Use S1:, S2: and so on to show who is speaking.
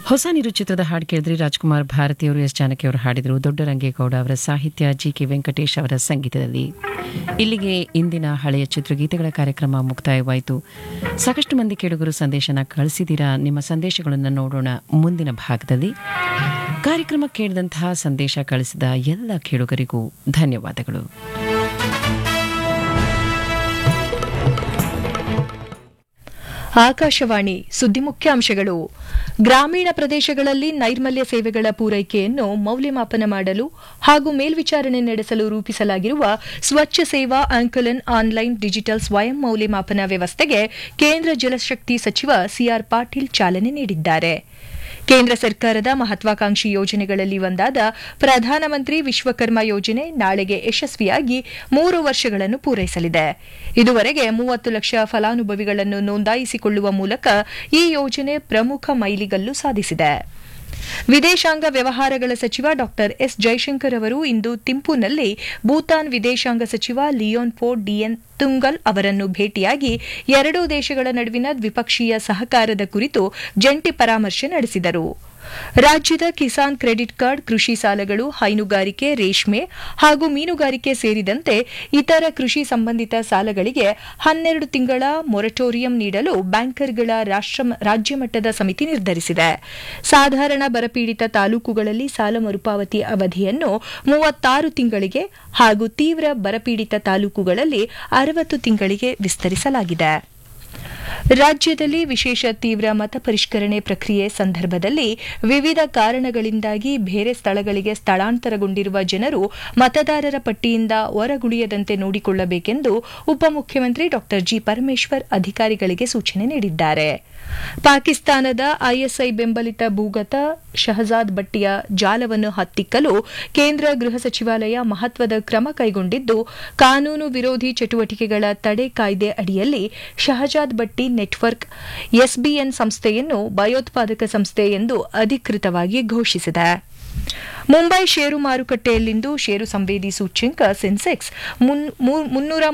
S1: ಹೊಸ ನೀರು ಚಿತ್ರದ ಹಾಡು ಕೇಳಿದ್ರಿ ರಾಜ್ಕುಮಾರ್ ಭಾರತಿಯವರು ಎಸ್ ಜಾನಕಿ ಅವರು ಹಾಡಿದರು ದೊಡ್ಡರಂಗೇಗೌಡ ಅವರ ಸಾಹಿತ್ಯ ಜಿ ಕೆ ವೆಂಕಟೇಶ್ ಅವರ ಸಂಗೀತದಲ್ಲಿ ಇಲ್ಲಿಗೆ ಇಂದಿನ ಹಳೆಯ ಚಿತ್ರಗೀತೆಗಳ ಕಾರ್ಯಕ್ರಮ ಮುಕ್ತಾಯವಾಯಿತು ಸಾಕಷ್ಟು ಮಂದಿ ಕೇಳುಗರು ಸಂದೇಶನ ಕಳಿಸಿದ್ದೀರಾ ನಿಮ್ಮ ಸಂದೇಶಗಳನ್ನು ನೋಡೋಣ ಮುಂದಿನ ಭಾಗದಲ್ಲಿ ಕಾರ್ಯಕ್ರಮ ಕೇಳಿದಂತಹ ಸಂದೇಶ ಕಳಿಸಿದ ಎಲ್ಲ ಕೇಳುಗರಿಗೂ ಧನ್ಯವಾದಗಳು
S2: ಆಕಾಶವಾಣಿ ಸುದ್ದಿ ಮುಖ್ಯಾಂಶಗಳು ಗ್ರಾಮೀಣ ಪ್ರದೇಶಗಳಲ್ಲಿ ನೈರ್ಮಲ್ಯ ಸೇವೆಗಳ ಪೂರೈಕೆಯನ್ನು ಮೌಲ್ಯಮಾಪನ ಮಾಡಲು ಹಾಗೂ ಮೇಲ್ವಿಚಾರಣೆ ನಡೆಸಲು ರೂಪಿಸಲಾಗಿರುವ ಸ್ವಚ್ಛ ಸೇವಾ ಆಂಕಲನ್ ಆನ್ಲೈನ್ ಡಿಜಿಟಲ್ ಸ್ವಯಂ ಮೌಲ್ಯಮಾಪನ ವ್ಯವಸ್ಥೆಗೆ ಕೇಂದ್ರ ಜಲಶಕ್ತಿ ಸಚಿವ ಸಿಆರ್ ಪಾಟೀಲ್ ಚಾಲನೆ ನೀಡಿದ್ದಾರೆ ಕೇಂದ್ರ ಸರ್ಕಾರದ ಮಹತ್ವಾಕಾಂಕ್ಷಿ ಯೋಜನೆಗಳಲ್ಲಿ ಒಂದಾದ ಪ್ರಧಾನಮಂತ್ರಿ ವಿಶ್ವಕರ್ಮ ಯೋಜನೆ ನಾಳೆಗೆ ಯಶಸ್ವಿಯಾಗಿ ಮೂರು ವರ್ಷಗಳನ್ನು ಪೂರೈಸಲಿದೆ ಇದುವರೆಗೆ ಮೂವತ್ತು ಲಕ್ಷ ಫಲಾನುಭವಿಗಳನ್ನು ನೋಂದಾಯಿಸಿಕೊಳ್ಳುವ ಮೂಲಕ ಈ ಯೋಜನೆ ಪ್ರಮುಖ ಮೈಲಿಗಲ್ಲು ಸಾಧಿಸಿದೆ ವಿದೇಶಾಂಗ ವ್ಯವಹಾರಗಳ ಸಚಿವ ಡಾ ಎಸ್ ಜೈಶಂಕರ್ ಅವರು ಇಂದು ತಿಂಪುನಲ್ಲಿ ಭೂತಾನ್ ವಿದೇಶಾಂಗ ಸಚಿವ ಲಿಯೋನ್ ಪೋ ಡಿಎನ್ ತುಂಗಲ್ ಅವರನ್ನು ಭೇಟಿಯಾಗಿ ಎರಡೂ ದೇಶಗಳ ನಡುವಿನ ದ್ವಿಪಕ್ಷೀಯ ಸಹಕಾರದ ಕುರಿತು ಜಂಟಿ ಪರಾಮರ್ಶೆ ನಡೆಸಿದರು ರಾಜ್ಯದ ಕಿಸಾನ್ ಕ್ರೆಡಿಟ್ ಕಾರ್ಡ್ ಕೃಷಿ ಸಾಲಗಳು ಹೈನುಗಾರಿಕೆ ರೇಷ್ಮೆ ಹಾಗೂ ಮೀನುಗಾರಿಕೆ ಸೇರಿದಂತೆ ಇತರ ಕೃಷಿ ಸಂಬಂಧಿತ ಸಾಲಗಳಿಗೆ ಹನ್ನೆರಡು ತಿಂಗಳ ಮೊರಟೋರಿಯಂ ನೀಡಲು ಬ್ಯಾಂಕರ್ಗಳ ರಾಜ್ಯ ಮಟ್ಟದ ಸಮಿತಿ ನಿರ್ಧರಿಸಿದೆ ಸಾಧಾರಣ ಬರಪೀಡಿತ ತಾಲೂಕುಗಳಲ್ಲಿ ಸಾಲ ಮರುಪಾವತಿ ಅವಧಿಯನ್ನು ಮೂವತ್ತಾರು ತಿಂಗಳಿಗೆ ಹಾಗೂ ತೀವ್ರ ಬರಪೀಡಿತ ತಾಲೂಕುಗಳಲ್ಲಿ ಅರವತ್ತು ತಿಂಗಳಿಗೆ ವಿಸ್ತರಿಸಲಾಗಿದೆ ರಾಜ್ಯದಲ್ಲಿ ವಿಶೇಷ ತೀವ್ರ ಮತ ಪರಿಷ್ಕರಣೆ ಪ್ರಕ್ರಿಯೆ ಸಂದರ್ಭದಲ್ಲಿ ವಿವಿಧ ಕಾರಣಗಳಿಂದಾಗಿ ಬೇರೆ ಸ್ಥಳಗಳಿಗೆ ಸ್ಥಳಾಂತರಗೊಂಡಿರುವ ಜನರು ಮತದಾರರ ಪಟ್ಟಿಯಿಂದ ಹೊರಗುಳಿಯದಂತೆ ನೋಡಿಕೊಳ್ಳಬೇಕೆಂದು ಉಪಮುಖ್ಯಮಂತ್ರಿ ಡಾ ಜಿ ಪರಮೇಶ್ವರ್ ಅಧಿಕಾರಿಗಳಿಗೆ ಸೂಚನೆ ನೀಡಿದ್ದಾರೆ ಪಾಕಿಸ್ತಾನದ ಐಎಸ್ಐ ಬೆಂಬಲಿತ ಭೂಗತ ಶಹಜಾದ್ ಭಟ್ಟಿಯ ಜಾಲವನ್ನು ಹತ್ತಿಕ್ಕಲು ಕೇಂದ್ರ ಗೃಹ ಸಚಿವಾಲಯ ಮಹತ್ವದ ಕ್ರಮ ಕೈಗೊಂಡಿದ್ದು ಕಾನೂನು ವಿರೋಧಿ ಚಟುವಟಿಕೆಗಳ ತಡೆ ಕಾಯ್ದೆ ಅಡಿಯಲ್ಲಿ ಶಹಜಾದ್ ಭಟ್ಟಿ ನೆಟ್ವರ್ಕ್ ಎಸ್ಬಿಎನ್ ಸಂಸ್ಥೆಯನ್ನು ಭಯೋತ್ಪಾದಕ ಸಂಸ್ಥೆ ಎಂದು ಅಧಿಕೃತವಾಗಿ ಘೋಷಿಸಿದೆ ಮುಂಬೈ ಷೇರು ಮಾರುಕಟ್ಟೆಯಲ್ಲಿಂದು ಷೇರು ಸಂವೇದಿ ಸೂಚ್ಯಂಕ ಸೆನ್ಸೆಕ್ಸ್ ಮುನ್ನೂರ